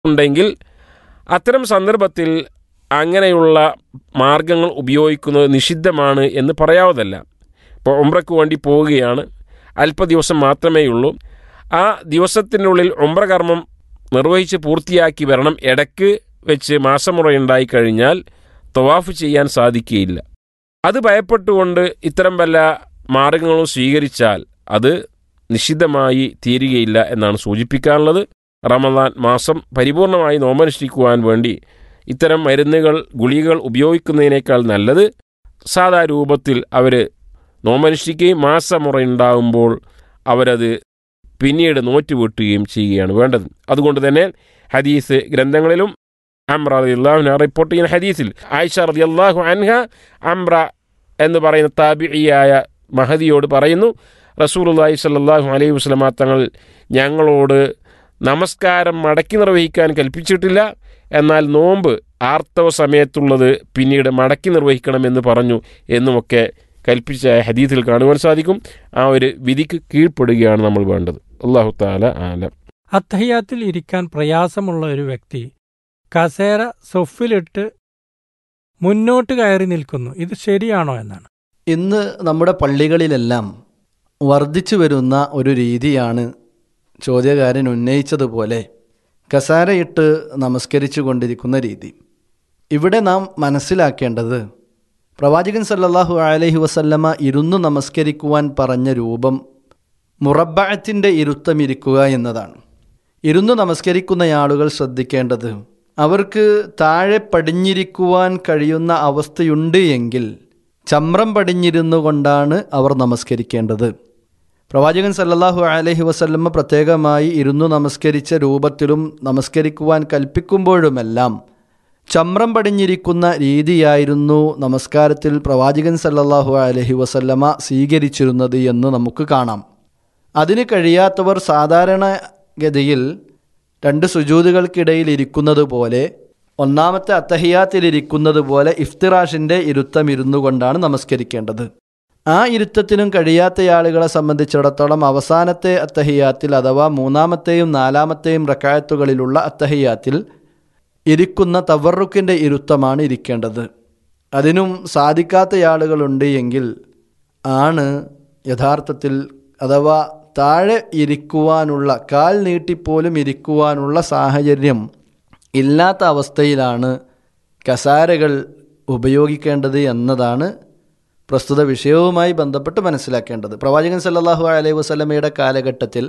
ഉണ്ടെങ്കിൽ അത്തരം സന്ദർഭത്തിൽ അങ്ങനെയുള്ള മാർഗങ്ങൾ ഉപയോഗിക്കുന്നത് നിഷിദ്ധമാണ് എന്ന് പറയാവതല്ല ഇപ്പോൾ ഉംറയ്ക്ക് വേണ്ടി പോവുകയാണ് അല്പ ദിവസം മാത്രമേ ഉള്ളൂ ആ ദിവസത്തിനുള്ളിൽ ഉംറ കർമ്മം നിർവഹിച്ച് പൂർത്തിയാക്കി വരണം ഇടയ്ക്ക് വെച്ച് മാസമുറയുണ്ടായി കഴിഞ്ഞാൽ തവാഫ് ചെയ്യാൻ സാധിക്കുകയില്ല അത് ഭയപ്പെട്ടുകൊണ്ട് ഇത്തരം വല്ല മാർഗങ്ങളും സ്വീകരിച്ചാൽ അത് നിഷിദ്ധമായി തീരുകയില്ല എന്നാണ് സൂചിപ്പിക്കാനുള്ളത് റമദാൻ മാസം പരിപൂർണമായി നോമനുഷ്ഠിക്കുവാൻ വേണ്ടി ഇത്തരം മരുന്നുകൾ ഗുളികകൾ ഉപയോഗിക്കുന്നതിനേക്കാൾ നല്ലത് സാധാ രൂപത്തിൽ അവർ നോമനുഷ്ഠിക്കുകയും മാസമുറയുണ്ടാകുമ്പോൾ അവരത് പിന്നീട് നോറ്റുവീട്ടുകയും ചെയ്യുകയാണ് വേണ്ടത് അതുകൊണ്ട് തന്നെ ഹദീസ് ഗ്രന്ഥങ്ങളിലും അമ്ര റളിയല്ലാഹുന റിപ്പോർട്ട് ചെയ്യുന്ന ഹദീസിൽ ആയിഷ റളിയല്ലാഹു അൻഹ അമ്ര എന്ന് പറയുന്ന താബിഇയായ മഹദിയോട് പറയുന്നു റസൂലുള്ളാഹി സ്വല്ലല്ലാഹു അലൈഹി വസല്ലമ തങ്ങൾ ഞങ്ങളോട് നമസ്കാരം മടക്കി നിർവഹിക്കാൻ കൽപ്പിച്ചിട്ടില്ല എന്നാൽ നോമ്പ് ആർത്തവ സമയത്തുള്ളത് പിന്നീട് മടക്കി നിർവഹിക്കണമെന്ന് പറഞ്ഞു എന്നുമൊക്കെ കൽപ്പിച്ച ഹദീസിൽ കാണുവാൻ സാധിക്കും ആ ഒരു വിധിക്ക് കീഴ്പ്പെടുകയാണ് നമ്മൾ വേണ്ടത് അള്ളാഹു താല ആലം അത്തഹിയാത്തിൽ ഇരിക്കാൻ പ്രയാസമുള്ള ഒരു വ്യക്തി കസേര സൊഫിലിട്ട് മുന്നോട്ട് കയറി നിൽക്കുന്നു ഇത് ശരിയാണോ എന്നാണ് ഇന്ന് നമ്മുടെ പള്ളികളിലെല്ലാം വർദ്ധിച്ചു വരുന്ന ഒരു രീതിയാണ് ചോദ്യകാരൻ ഉന്നയിച്ചതുപോലെ കസാരയിട്ട് നമസ്കരിച്ചു കൊണ്ടിരിക്കുന്ന രീതി ഇവിടെ നാം മനസ്സിലാക്കേണ്ടത് പ്രവാചകൻ സല്ലല്ലാഹു അലൈഹി വസല്ലമ ഇരുന്നു നമസ്കരിക്കുവാൻ പറഞ്ഞ രൂപം മുറബായത്തിൻ്റെ ഇരുത്തമിരിക്കുക എന്നതാണ് ഇരുന്നു നമസ്കരിക്കുന്ന ആളുകൾ ശ്രദ്ധിക്കേണ്ടത് അവർക്ക് താഴെ പടിഞ്ഞിരിക്കുവാൻ കഴിയുന്ന അവസ്ഥയുണ്ട് എങ്കിൽ ചമ്രം പടിഞ്ഞിരുന്നു കൊണ്ടാണ് അവർ നമസ്കരിക്കേണ്ടത് പ്രവാചകൻ സല്ലല്ലാഹു അലൈഹി വസല്ലമ്മ പ്രത്യേകമായി ഇരുന്നു നമസ്കരിച്ച രൂപത്തിലും നമസ്കരിക്കുവാൻ കൽപ്പിക്കുമ്പോഴുമെല്ലാം ചമ്രം പടിഞ്ഞിരിക്കുന്ന രീതിയായിരുന്നു നമസ്കാരത്തിൽ പ്രവാചകൻ സല്ലല്ലാഹു അലൈഹി വസല്ലമ സ്വീകരിച്ചിരുന്നത് എന്ന് നമുക്ക് കാണാം അതിന് കഴിയാത്തവർ സാധാരണഗതിയിൽ രണ്ട് സുജൂതുകൾക്കിടയിൽ ഇരിക്കുന്നത് പോലെ ഒന്നാമത്തെ അത്തഹിയാത്തിലിരിക്കുന്നത് പോലെ ഇഫ്തിറാഷിൻ്റെ ഇരുത്തം ഇരുന്നു കൊണ്ടാണ് നമസ്കരിക്കേണ്ടത് ആ ഇരുത്തത്തിനും കഴിയാത്ത ആളുകളെ സംബന്ധിച്ചിടത്തോളം അവസാനത്തെ അത്തഹിയാത്തിൽ അഥവാ മൂന്നാമത്തെയും നാലാമത്തെയും റക്കായത്തുകളിലുള്ള അത്തഹിയാത്തിൽ ഇരിക്കുന്ന തവറുക്കിൻ്റെ ഇരുത്തമാണ് ഇരിക്കേണ്ടത് അതിനും സാധിക്കാത്ത ആളുകളുണ്ട് എങ്കിൽ ആണ് യഥാർത്ഥത്തിൽ അഥവാ താഴെ ഇരിക്കുവാനുള്ള കാൽ നീട്ടിപ്പോലും ഇരിക്കുവാനുള്ള സാഹചര്യം ഇല്ലാത്ത അവസ്ഥയിലാണ് കസാരകൾ ഉപയോഗിക്കേണ്ടത് എന്നതാണ് പ്രസ്തുത വിഷയവുമായി ബന്ധപ്പെട്ട് മനസ്സിലാക്കേണ്ടത് പ്രവാചകൻ സല്ലല്ലാഹു അലൈഹി വസല്ലമയുടെ കാലഘട്ടത്തിൽ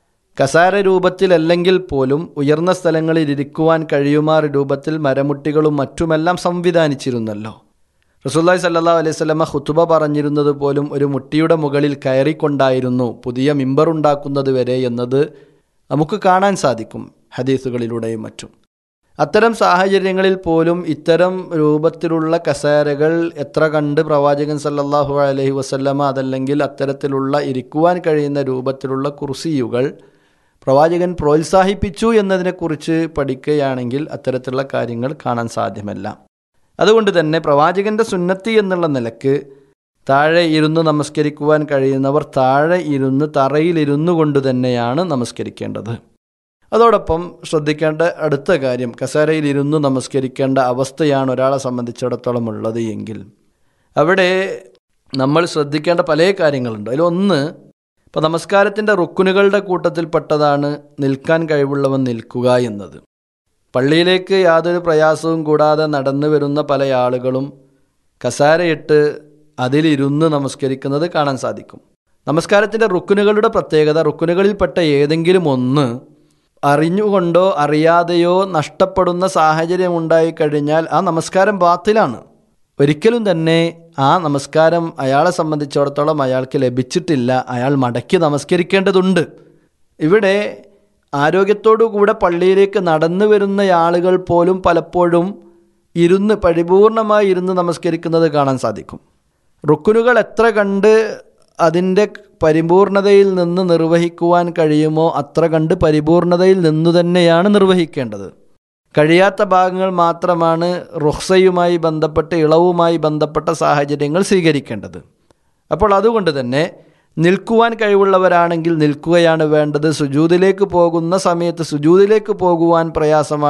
കസാര രൂപത്തിലല്ലെങ്കിൽ പോലും ഉയർന്ന സ്ഥലങ്ങളിൽ ഇരിക്കുവാൻ കഴിയുമാർ രൂപത്തിൽ മരമുട്ടികളും മറ്റുമെല്ലാം സംവിധാനിച്ചിരുന്നല്ലോ റസൂല്ലായി സല്ലാ അലൈഹി സ്വലമ ഹുത്തുബ പറഞ്ഞിരുന്നത് പോലും ഒരു മുട്ടിയുടെ മുകളിൽ കയറിക്കൊണ്ടായിരുന്നു പുതിയ മിമ്പർ ഉണ്ടാക്കുന്നത് വരെ എന്നത് നമുക്ക് കാണാൻ സാധിക്കും ഹദീസുകളിലൂടെയും മറ്റും അത്തരം സാഹചര്യങ്ങളിൽ പോലും ഇത്തരം രൂപത്തിലുള്ള കസേരകൾ എത്ര കണ്ട് പ്രവാചകൻ സല്ലല്ലാഹു അലൈഹി വസല്ലമ അതല്ലെങ്കിൽ അത്തരത്തിലുള്ള ഇരിക്കുവാൻ കഴിയുന്ന രൂപത്തിലുള്ള കുർസിയുകൾ പ്രവാചകൻ പ്രോത്സാഹിപ്പിച്ചു എന്നതിനെക്കുറിച്ച് പഠിക്കുകയാണെങ്കിൽ അത്തരത്തിലുള്ള കാര്യങ്ങൾ കാണാൻ സാധ്യമല്ല അതുകൊണ്ട് തന്നെ പ്രവാചകന്റെ സുന്നത്തി എന്നുള്ള നിലക്ക് താഴെ ഇരുന്ന് നമസ്കരിക്കുവാൻ കഴിയുന്നവർ താഴെ ഇരുന്ന് തറയിലിരുന്നു കൊണ്ട് തന്നെയാണ് നമസ്കരിക്കേണ്ടത് അതോടൊപ്പം ശ്രദ്ധിക്കേണ്ട അടുത്ത കാര്യം കസേരയിൽ ഇരുന്ന് നമസ്കരിക്കേണ്ട അവസ്ഥയാണ് ഒരാളെ സംബന്ധിച്ചിടത്തോളം ഉള്ളത് എങ്കിൽ അവിടെ നമ്മൾ ശ്രദ്ധിക്കേണ്ട പല കാര്യങ്ങളുണ്ട് അതിലൊന്ന് ഇപ്പോൾ നമസ്കാരത്തിൻ്റെ റുക്കുനുകളുടെ കൂട്ടത്തിൽപ്പെട്ടതാണ് നിൽക്കാൻ കഴിവുള്ളവൻ നിൽക്കുക എന്നത് പള്ളിയിലേക്ക് യാതൊരു പ്രയാസവും കൂടാതെ നടന്നു വരുന്ന പല ആളുകളും കസാരയിട്ട് അതിലിരുന്ന് നമസ്കരിക്കുന്നത് കാണാൻ സാധിക്കും നമസ്കാരത്തിൻ്റെ റുക്കുനുകളുടെ പ്രത്യേകത റുക്കുനുകളിൽപ്പെട്ട ഏതെങ്കിലും ഒന്ന് അറിഞ്ഞുകൊണ്ടോ അറിയാതെയോ നഷ്ടപ്പെടുന്ന സാഹചര്യം ഉണ്ടായിക്കഴിഞ്ഞാൽ ആ നമസ്കാരം ബാത്തിലാണ് ഒരിക്കലും തന്നെ ആ നമസ്കാരം അയാളെ സംബന്ധിച്ചിടത്തോളം അയാൾക്ക് ലഭിച്ചിട്ടില്ല അയാൾ മടക്കി നമസ്കരിക്കേണ്ടതുണ്ട് ഇവിടെ ആരോഗ്യത്തോടുകൂടെ പള്ളിയിലേക്ക് നടന്നു വരുന്ന ആളുകൾ പോലും പലപ്പോഴും ഇരുന്ന് പരിപൂർണമായി ഇരുന്ന് നമസ്കരിക്കുന്നത് കാണാൻ സാധിക്കും റുക്കുനുകൾ എത്ര കണ്ട് അതിൻ്റെ പരിപൂർണതയിൽ നിന്ന് നിർവഹിക്കുവാൻ കഴിയുമോ അത്ര കണ്ട് പരിപൂർണതയിൽ നിന്നു തന്നെയാണ് നിർവഹിക്കേണ്ടത് കഴിയാത്ത ഭാഗങ്ങൾ മാത്രമാണ് റുഹ്സയുമായി ബന്ധപ്പെട്ട് ഇളവുമായി ബന്ധപ്പെട്ട സാഹചര്യങ്ങൾ സ്വീകരിക്കേണ്ടത് അപ്പോൾ അതുകൊണ്ട് തന്നെ നിൽക്കുവാൻ കഴിവുള്ളവരാണെങ്കിൽ നിൽക്കുകയാണ് വേണ്ടത് സുജൂതിലേക്ക് പോകുന്ന സമയത്ത് സുജൂതിലേക്ക് പോകുവാൻ പ്രയാസമാണ്